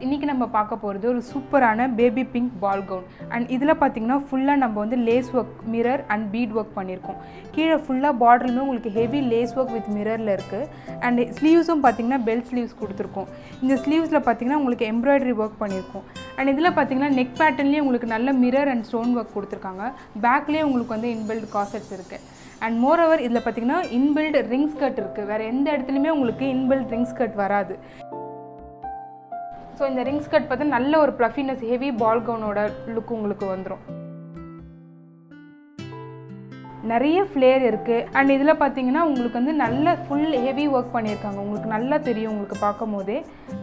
இன்றைக்கி நம்ம பார்க்க போகிறது ஒரு சூப்பரான baby pink ball gown and இதில் பார்த்தீங்கன்னா ஃபுல்லாக நம்ம வந்து lace work mirror and bead work பண்ணியிருக்கோம் கீழே ஃபுல்லாக பார்டருமே உங்களுக்கு ஹெவி லேஸ் ஒர்க் வித் மிரரில் இருக்குது அண்ட் ஸ்லீவ்ஸும் பார்த்தீங்கன்னா பெல்ட் ஸ்லீவ்ஸ் கொடுத்துருக்கோம் இந்த ஸ்லீவ்ஸில் பார்த்தீங்கன்னா உங்களுக்கு எம்ப்ராய்டரி ஒர்க் பண்ணியிருக்கோம் அண்ட் இதில் பார்த்தீங்கன்னா நெக் பேட்டர்ன்லேயே உங்களுக்கு நல்ல மிரர் அண்ட் ஸ்டோன் ஒர்க் கொடுத்துருக்காங்க பேக்லேயே உங்களுக்கு வந்து இன்பில்ட் காசட்ஸ் இருக்குது அண்ட் மோரோவர் இதில் பார்த்தீங்கன்னா இன்பில்ட் ரிங் ஸ்கர்ட் இருக்குது வேறு எந்த இடத்துலையுமே உங்களுக்கு இன்பில்ட் ரிங் ஸ்கர்ட் வராது ஸோ இந்த ரிங் ஸ்கர்ட் பார்த்தா நல்ல ஒரு ப்ளஃபினஸ் ஹெவி பால் கவுனோட லுக் உங்களுக்கு வந்துடும் நிறைய ஃப்ளேர் இருக்குது அண்ட் இதில் பார்த்தீங்கன்னா உங்களுக்கு வந்து நல்ல ஃபுல் ஹெவி ஒர்க் பண்ணியிருக்காங்க உங்களுக்கு நல்லா தெரியும் உங்களுக்கு பார்க்கும் போதே